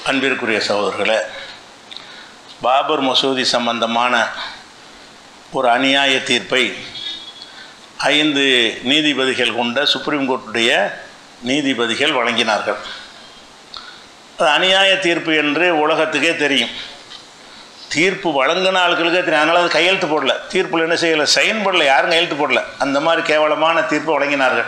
அன்பிற்குரிய சகோதரர்களே பாபர் மசூதி சம்பந்தமான ஒரு அநியாய தீர்ப்பை ஐந்து நீதிபதிகள் கொண்ட சுப்ரீம் கோர்ட்டுடைய நீதிபதிகள் வழங்கினார்கள் அது அநியாய தீர்ப்பு என்று உலகத்துக்கே தெரியும் தீர்ப்பு வழங்கின ஆட்களுக்கே தெரியும் அதனால் அது கையெழுத்து போடல தீர்ப்பில் என்ன செய்யலை சைன் போடல யாரும் கையெழுத்து போடல அந்த மாதிரி கேவலமான தீர்ப்பை வழங்கினார்கள்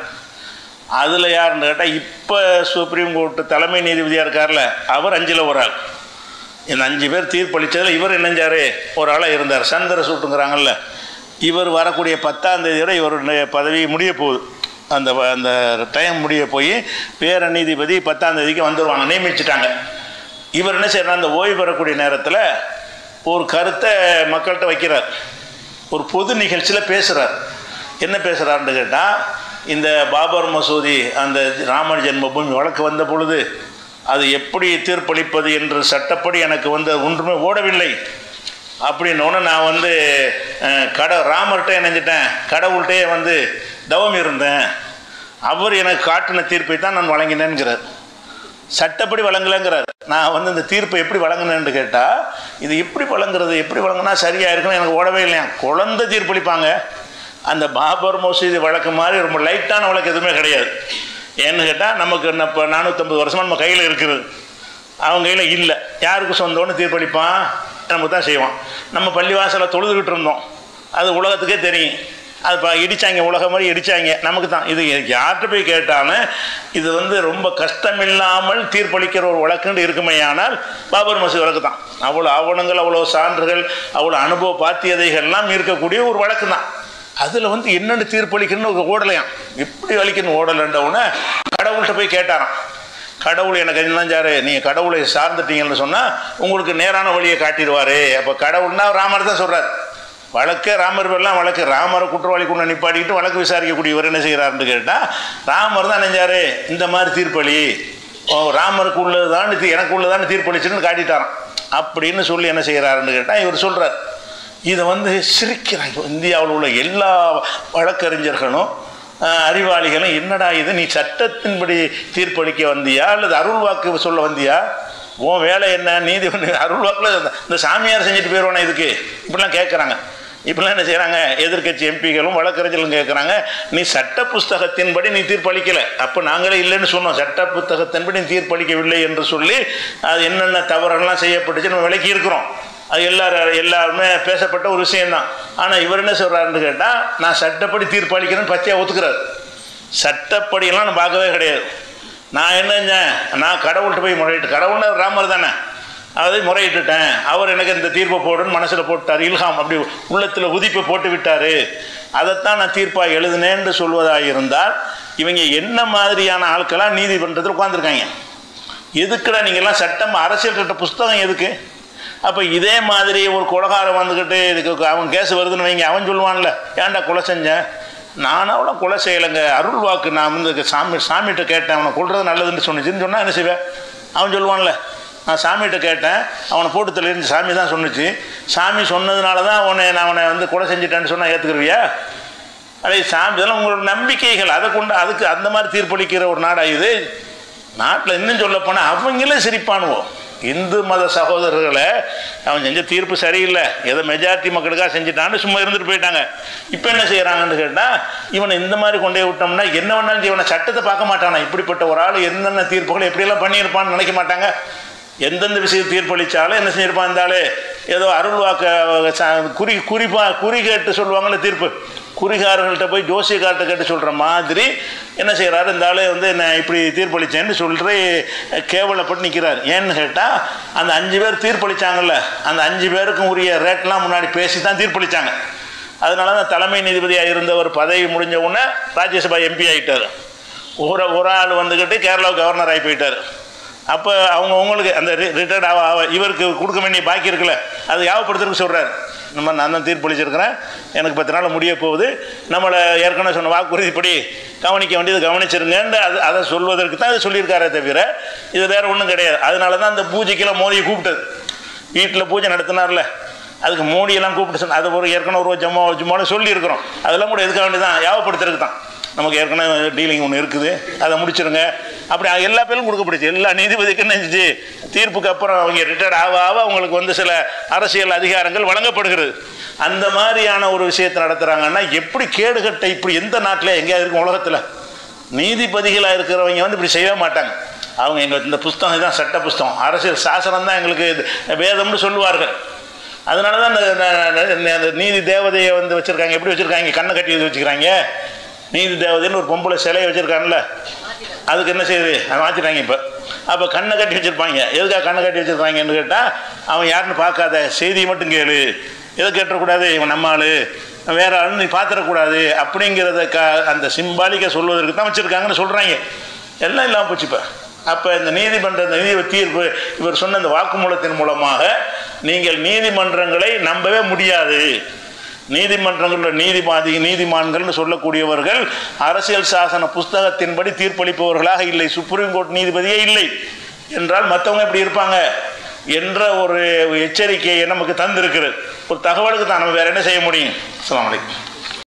அதில் யாருன்னு கேட்டால் இப்போ சுப்ரீம் கோர்ட்டு தலைமை நீதிபதியாக இருக்கார்ல அவர் அஞ்சில் ஒரு ஆள் இந்த அஞ்சு பேர் தீர்ப்பளித்ததில் இவர் என்னஞ்சார் ஒரு ஆளாக இருந்தார் சந்திர சூட்டுங்கிறாங்கல்ல இவர் வரக்கூடிய பத்தாம் தேதி வரை இவருடைய பதவி முடிய போகுது அந்த அந்த டைம் முடிய போய் வேற நீதிபதி பத்தாம் தேதிக்கு வந்துடுவாங்க நியமிச்சிட்டாங்க இவர் என்ன செய்யறார் அந்த ஓய்வு பெறக்கூடிய நேரத்தில் ஒரு கருத்தை மக்கள்கிட்ட வைக்கிறார் ஒரு பொது நிகழ்ச்சியில் பேசுகிறார் என்ன பேசுகிறாருன்னு கேட்டால் இந்த பாபர் மசூதி அந்த ராமர் ஜென்மபூமி வழக்கு வந்த பொழுது அது எப்படி தீர்ப்பளிப்பது என்று சட்டப்படி எனக்கு வந்து ஒன்றுமே ஓடவில்லை அப்படின்னோடனே நான் வந்து அஹ், கட ராமர்கிட்ட இணைஞ்சிட்டேன் கடவுள்கிட்டே வந்து தவம் இருந்தேன் அவர் எனக்கு காட்டின தீர்ப்பை தான் நான் வழங்கினேங்கிறார் சட்டப்படி வழங்கலைங்கிறார் நான் வந்து இந்த தீர்ப்பை எப்படி வழங்கினேன்னு கேட்டால் இது எப்படி வழங்குறது எப்படி வழங்கினா சரியாக இருக்குன்னு எனக்கு ஓடவே இல்லையா குழந்தை தீர்ப்பளிப்பாங்க அந்த பாபர் மசூதி வழக்கு மாதிரி ரொம்ப லைட்டான வழக்கு எதுவுமே கிடையாது ஏன்னு கேட்டால் நமக்கு என்ன இப்போ நானூற்றம்பது வருஷமாக நம்ம கையில் இருக்குது அவங்க கையில் இல்லை யாருக்கு சொந்தம்னு தீர்ப்பளிப்பான் நம்ம தான் செய்வான் நம்ம பள்ளிவாசலை தொழுதுகிட்டு இருந்தோம் அது உலகத்துக்கே தெரியும் அது இப்போ இடித்தாங்க உலகம் மாதிரி இடித்தாங்க நமக்கு தான் இது யார்கிட்ட போய் கேட்டாலும் இது வந்து ரொம்ப கஷ்டமில்லாமல் தீர்ப்பளிக்கிற ஒரு வழக்குன்னு இருக்குமேயானால் பாபர் மசூதி வழக்கு தான் அவ்வளோ ஆவணங்கள் அவ்வளோ சான்றுகள் அவ்வளோ அனுபவ பாத்தியதைகள்லாம் இருக்கக்கூடிய ஒரு வழக்கு தான் அதில் வந்து என்னென்னு தீர்ப்பளிக்கணும்னு ஒரு ஓடலையாம் எப்படி அளிக்கணும் ஓடலைன்றவுடனே கடவுள்கிட்ட போய் கேட்டாராம் கடவுள் எனக்கு என்னஞ்சாரு நீங்கள் கடவுளை சார்ந்துட்டீங்கன்னு சொன்னால் உங்களுக்கு நேரான வழியை காட்டிடுவார் அப்போ கடவுள்னா ராமர் தான் சொல்கிறார் வழக்கே ராமர் பேர்லாம் வழக்கு ராமரை குற்றவாளி கொண்டு நிப்பாட்டிக்கிட்டு வழக்கு விசாரிக்கக்கூடியவர் என்ன செய்கிறாருன்னு கேட்டால் ராமர் தான் நினைஞ்சாரு இந்த மாதிரி தீர்ப்பளி ஓ ராமருக்கு உள்ளது தான் இது எனக்கு உள்ளதான்னு தீர்ப்பளிச்சுன்னு காட்டிட்டாராம் அப்படின்னு சொல்லி என்ன செய்கிறாருன்னு கேட்டால் இவர் சொல்கிறார் இதை வந்து சிரிக்கிறாங்க இந்தியாவில் உள்ள எல்லா வழக்கறிஞர்களும் ஆஹ், அறிவாளிகளும் என்னடா இது நீ சட்டத்தின்படி தீர்ப்பளிக்க வந்தியா அல்லது அருள் வாக்கு சொல்ல வந்தியா உன் வேலை என்ன நீதி அருள் வாக்குல இந்த- இந்த சாமியார் செஞ்சுட்டு போயிடுவானே இதுக்கு இப்படிலாம் கேட்குறாங்க இப்படிலாம் என்ன செய்கிறாங்க எதிர்க்கட்சி எம்பிகளும் வழக்கறிஞர்களும் கேட்குறாங்க நீ சட்ட புஸ்தகத்தின்படி நீ தீர்ப்பளிக்கலை அப்போ நாங்களே இல்லைன்னு சொன்னோம் சட்ட புத்தகத்தின்படி நீ தீர்ப்பளிக்கவில்லை என்று சொல்லி அது என்னென்ன தவறெல்லாம் செய்யப்பட்டுச்சு நம்ம விளக்கி இருக்கிறோம் அது எல்லாரும் எல்லாருமே பேசப்பட்ட ஒரு விஷயம்தான் ஆனால் இவர் என்ன சொல்கிறாருன்னு கேட்டால் நான் சட்டப்படி தீர்ப்பளிக்கிறேன்னு பச்சையாக ஒத்துக்கிறார் சட்டப்படியெல்லாம் நான் பார்க்கவே கிடையாது நான் என்ன செஞ்சேன் நான் கடவுள்கிட்ட போய் முறையிட்டு கடவுள்னா ராமர் தானே அதை முறையிட்டுட்டேன் அவர் எனக்கு இந்த தீர்ப்பை போடுன்னு மனசில் போட்டார் இல்ஹாம் அப்படி உள்ளத்தில் உதிப்பை போட்டு விட்டார் அதைத்தான் நான் தீர்ப்பாக எழுதினேன்னு சொல்வதாக இருந்தால் இவங்க என்ன மாதிரியான ஆட்களாக நீதிமன்றத்தில் உட்காந்துருக்காங்க எதுக்குடா நீங்கள்லாம் சட்டம் அரசியல் சட்ட புஸ்தகம் எதுக்கு அப்போ இதே மாதிரி ஒரு கொலகாரம் வந்துக்கிட்டு இதுக்கு அவன் கேஸ் வருதுன்னு வைங்க அவன் சொல்லுவான்ல ஏன்டா கொலை செஞ்சேன் நான் அவனை கொலை செய்யலைங்க அருள் வாக்கு நான் வந்து இதுக்கு சாமி சாமிகிட்ட கேட்டேன் அவனை கொள்றது நல்லதுன்னு சொன்னிச்சுன்னு சொன்னால் என்ன செய்வேன் அவன் சொல்லுவான்ல நான் சாமிகிட்ட கேட்டேன் அவனை போட்டு தள்ளிருந்து சாமி தான் சொன்னுச்சு சாமி சொன்னதுனால தான் அவனை நான் அவனை வந்து கொலை செஞ்சுட்டேன்னு சொன்னால் ஏற்றுக்குருவியா அதே சாமி இதெல்லாம் உங்களோட நம்பிக்கைகள் அதை கொண்டு அதுக்கு அந்த மாதிரி தீர்ப்பளிக்கிற ஒரு நாடா இது நாட்டில் இன்னும் சொல்ல போனால் அவங்களே சிரிப்பானுவோம் இந்து மத சகோதரர்களை அவன் செஞ்ச தீர்ப்பு சரியில்லை ஏதோ மெஜாரிட்டி மக்களுக்காக செஞ்சுட்டான்னு சும்மா இருந்துட்டு போயிட்டாங்க இப்போ என்ன செய்கிறாங்கன்னு கேட்டால் இவனை இந்த மாதிரி கொண்டே விட்டோம்னா என்ன வேணாலும் இவனை சட்டத்தை பார்க்க மாட்டானா இப்படிப்பட்ட ஒரு ஆள் என்னென்ன தீர்ப்புகளை எப்படியெல்லாம் பண்ணியிருப்பான்னு நினைக்க மாட்டாங்க எந்தெந்த விஷயம் தீர்ப்பளித்தாலும் என்ன செஞ்சிருப்பான் இருந்தாலே ஏதோ அருள் வாக்க ச- குறி குறிப்பா குறி கேட்டு சொல்லுவாங்கள்ல தீர்ப்பு குறிகாரர்கள்ட்ட போய் ஜோசியக்கார்ட்ட கேட்டு சொல்கிற மாதிரி என்ன செய்கிறாரு இந்த ஆளு வந்து நான் இப்படி தீர்ப்பளித்தேன்னு சொல்லிட்டு கேவலப்பட்டு நிற்கிறார் ஏன்னு கேட்டால் அந்த அஞ்சு பேர் தீர்ப்பளித்தாங்கல்ல அந்த அஞ்சு பேருக்கும் உரிய ரேட்லாம் முன்னாடி பேசி தான் தீர்ப்பளித்தாங்க அதனால தான் தலைமை நீதிபதியாக இருந்தவர் பதவி முடிஞ்ச உடனே ராஜ்யசபா எம்பி ஆகிட்டார் ஒரு ஒரு ஆள் வந்துக்கிட்டு கேரளா கவர்னர் ஆகி போயிட்டார் அப்போ அவங்க உங்களுக்கு அந்த ரிட்டையர்ட் ஆக ஆக இவருக்கு கொடுக்க வேண்டிய பாக்கி இருக்குல்ல அது யாவப்படுத்துறதுக்கு சொல்கிறார் நம்ம நான் தான் தீர்ப்பளிச்சிருக்கிறேன் எனக்கு பத்து நாள் முடிய போகுது நம்மளை ஏற்கனவே சொன்ன வாக்குறுதிப்படி கவனிக்க வேண்டியது கவனிச்சிருங்கன்னு அது அதை சொல்வதற்கு தான் அது சொல்லியிருக்காரே தவிர இது வேறு ஒன்றும் கிடையாது அதனால தான் அந்த பூஜைக்கெல்லாம் மோதியை கூப்பிட்டது வீட்டில் பூஜை நடத்தினார்ல அதுக்கு மோடியெல்லாம் கூப்பிட்டு சொன்ன அது ஒரு ஏற்கனவே ஒரு ஜம்மோ ஜும்மான்னு சொல்லியிருக்கிறோம் அதெல்லாம் கூட எதுக்க வேண்டியதான் யாவப்படுத்துறதுக்கு தான் நமக்கு ஏற்கனவே டீலிங் ஒன்று இருக்குது அதை முடிச்சிருங்க அப்படி எல்லா பேரும் கொடுக்கப்படுச்சு எல்லா நீதிபதிக்கும் என்ன செஞ்சு தீர்ப்புக்கு அப்புறம் அவங்க ரிட்டையர்ட் ஆக ஆக அவங்களுக்கு வந்து சில அரசியல் அதிகாரங்கள் வழங்கப்படுகிறது அந்த மாதிரியான ஒரு விஷயத்தை நடத்துகிறாங்கன்னா எப்படி கேடுகட்டை இப்படி எந்த நாட்டில் எங்கேயாவது இருக்கும் உலகத்தில் நீதிபதிகளாக இருக்கிறவங்க வந்து இப்படி செய்யவே மாட்டாங்க அவங்க எங்கள் இந்த புஸ்தகம் தான் சட்ட புஸ்தகம் அரசியல் சாசனம் தான் எங்களுக்கு இது வேதம்னு சொல்லுவார்கள் அதனால தான் இந்த- இந்த- இந்த- இந்த நீதி தேவதையை வந்து வச்சுருக்காங்க எப்படி வச்சுருக்காங்க கண்ணை கட்டி வச்சுக்கிறாங்க நீதி தேவதைன்னு ஒரு பொம்பளை சிலையை வச்சுருக்காங்கல்ல அதுக்கு என்ன செய்யுது அதை மாற்றிட்டாங்க இப்போ அப்போ கண்ணை கட்டி வச்சுருப்பாங்க எதுக்காக கண்ணை கட்டி வச்சுருப்பாங்கன்னு கேட்டால் அவன் யாருன்னு பார்க்காத செய்தியை மட்டும் கேளு எதை கேட்டக்கூடாது இவன் நம்ம ஆளு வேற ஆளு நீ பார்த்துடக்கூடாது அப்படிங்கிறத க அந்த சிம்பாலிக்கை சொல்வதற்கு தான் வச்சுருக்காங்கன்னு சொல்கிறாங்க எல்லாம் இல்லாமல் போச்சு இப்போ அப்போ இந்த நீதிமன்ற இந்த நீதி தீர்ப்பு இவர் சொன்ன இந்த வாக்குமூலத்தின் மூலமாக நீங்கள் நீதிமன்றங்களை நம்பவே முடியாது நீதிமன்றங்களில் நீதிபாதி நீதிமான்கள்னு சொல்லக்கூடியவர்கள் அரசியல் சாசன புஸ்தகத்தின்படி தீர்ப்பளிப்பவர்களாக இல்லை சுப்ரீம் கோர்ட் நீதிபதியே இல்லை என்றால் மற்றவங்க எப்படி இருப்பாங்க என்ற ஒரு எச்சரிக்கையை நமக்கு தந்திருக்கிறது ஒரு தகவலுக்கு தான் நம்ம வேற என்ன செய்ய முடியும் அஸ்ஸலாமு அலைக்கும்